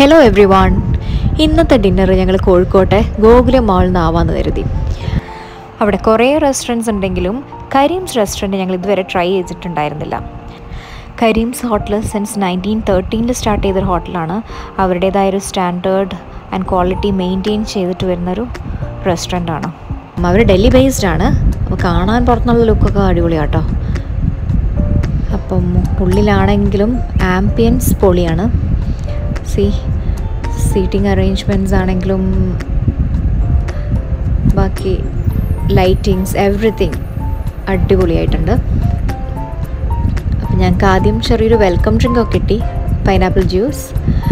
hello everyone ഇന്നത്തെ dinner ഞങ്ങൾ കോഴിക്കോട്ടെ ഗോകുലം മാളിൽ നിന്നാവാന്ന് കരുതി അവിടെ കുറേ റെസ്റ്റോറൻറ്റ്സ് ഉണ്ടെങ്കിലും കരീംസ് റെസ്റ്റോറൻറ്റ് ഞങ്ങൾ ഇതുവരെ ട്രൈ ചെയ്തിട്ടുണ്ടായിരുന്നില്ല കരീംസ് ഹോട്ടൽ സിൻസ് നയൻറ്റീൻ തേർട്ടീനിൽ സ്റ്റാർട്ട് ചെയ്തൊരു ഹോട്ടലാണ് അവരുടേതായൊരു സ്റ്റാൻഡേർഡ് ആൻഡ് ക്വാളിറ്റി മെയിൻറ്റെയിൻ ചെയ്തിട്ട് വരുന്നൊരു റെസ്റ്റോറൻ്റ് ആണ് അവർ ഡൽഹി ബേസ്ഡ് ആണ് അപ്പോൾ കാണാൻ പുറത്തുനിന്നുള്ള ലുക്കൊക്കെ അടിപൊളിയാട്ടോ അപ്പം ഉള്ളിലാണെങ്കിലും ആംബിയൻസ് പൊളിയാണ് സി സീറ്റിംഗ് അറേഞ്ച്മെൻറ്റ്സ് ആണെങ്കിലും ബാക്കി ലൈറ്റിങ്സ് എവറിത്തിങ് അടിപൊളിയായിട്ടുണ്ട് അപ്പം ഞങ്ങൾക്ക് ആദ്യം ചെറിയൊരു വെൽക്കം ഡ്രിങ്ക് ഒക്കെ കിട്ടി പൈനാപ്പിൾ ജ്യൂസ്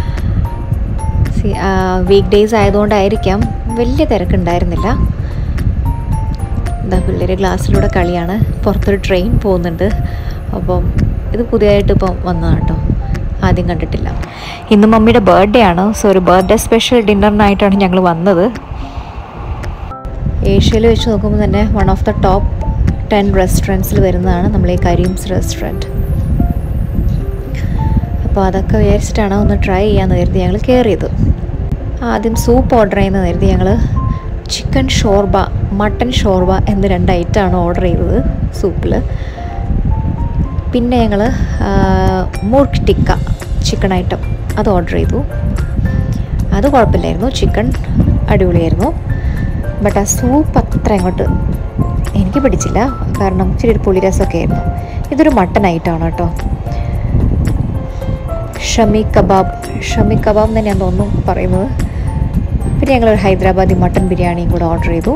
സി വീക്ക് ഡേയ്സ് ആയതുകൊണ്ടായിരിക്കാം വലിയ തിരക്കുണ്ടായിരുന്നില്ല എന്താ പിള്ളേർ ഗ്ലാസ്സിലൂടെ കളിയാണ് പുറത്തൊരു ട്രെയിൻ പോകുന്നുണ്ട് അപ്പം ഇത് പുതിയതായിട്ട് ഇപ്പം വന്നതാണ് കേട്ടോ ആദ്യം കണ്ടിട്ടില്ല ഇന്ന് മമ്മിയുടെ ബർത്ത്ഡേ ആണ് സോ ഒരു ബർത്ത്ഡേ സ്പെഷ്യൽ ഡിന്നറിനായിട്ടാണ് ഞങ്ങൾ വന്നത് ഏഷ്യയിൽ വെച്ച് നോക്കുമ്പോൾ തന്നെ one of the top ten റെസ്റ്റോറൻറ്റ്സിൽ വരുന്നതാണ് നമ്മൾ ഈ കരീംസ് റെസ്റ്റോറൻറ്റ് അപ്പോൾ അതൊക്കെ വിചാരിച്ചിട്ടാണ് ഒന്ന് ട്രൈ ചെയ്യാമെന്ന് കരുതി ഞങ്ങൾ കയറിയത് ആദ്യം സൂപ്പ് ഓർഡർ ചെയ്യുന്നത് കരുതി ഞങ്ങൾ ചിക്കൻ ഷോർബ മട്ടൻ ഷോർബ എന്ന് രണ്ട് ഐറ്റമാണ് ഓർഡർ ചെയ്തത് സൂപ്പിൽ പിന്നെ ഞങ്ങൾ മുർക്ക് ടിക്ക ചിക്കൻ ഐറ്റം അത് ഓർഡർ ചെയ്തു അത് കുഴപ്പമില്ലായിരുന്നു ചിക്കൻ അടിപൊളിയായിരുന്നു ബട്ട് ആ സൂപ്പ് അത്ര അങ്ങോട്ട് എനിക്ക് പിടിച്ചില്ല കാരണം ഇച്ചിരി ഒരു പുളിരസമൊക്കെ ആയിരുന്നു ഇതൊരു മട്ടൻ ഐറ്റമാണ് കേട്ടോ ഷമി കബാബ് ഷമി കബാബ് എന്ന് തന്നെയാണ് തോന്നുന്നു പറയുന്നത് പിന്നെ ഞങ്ങളൊരു ഹൈദരാബാദി മട്ടൻ ബിരിയാണിയും കൂടെ ഓർഡർ ചെയ്തു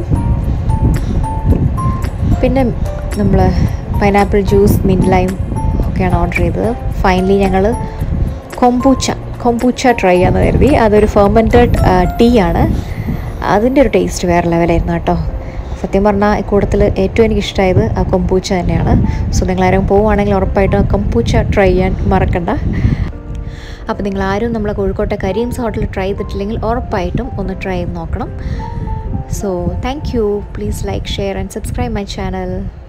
പിന്നെ നമ്മൾ പൈനാപ്പിൾ ജ്യൂസ് മിൻറ്റ് ലൈം ഒക്കെയാണ് ഓർഡർ ചെയ്തത് ഫൈനലി ഞങ്ങൾ കൊമ്പൂച്ച കൊമ്പൂച്ച ട്രൈ ചെയ്യാമെന്ന് കരുതി അതൊരു ഫെർമെൻറ്റഡ് ടീ ആണ് അതിൻ്റെ ഒരു ടേസ്റ്റ് വേറെ ലെവലായിരുന്നു കേട്ടോ സത്യം പറഞ്ഞാൽ ഇക്കൂട്ടത്തിൽ ഏറ്റവും എനിക്ക് ഇഷ്ടമായത് ആ കൊമ്പൂച്ച തന്നെയാണ് സോ നിങ്ങളാരും പോവുകയാണെങ്കിൽ ഉറപ്പായിട്ടും ആ കൊമ്പൂച്ച ട്രൈ ചെയ്യാൻ മറക്കണ്ട അപ്പോൾ നിങ്ങൾ ആരും നമ്മളെ കോഴിക്കോട്ടെ കരീംസ് ഹോട്ടൽ ട്രൈ ചെയ്തിട്ടില്ലെങ്കിൽ ഉറപ്പായിട്ടും ഒന്ന് ട്രൈ ചെയ്ത് നോക്കണം so thank you please like share and subscribe my channel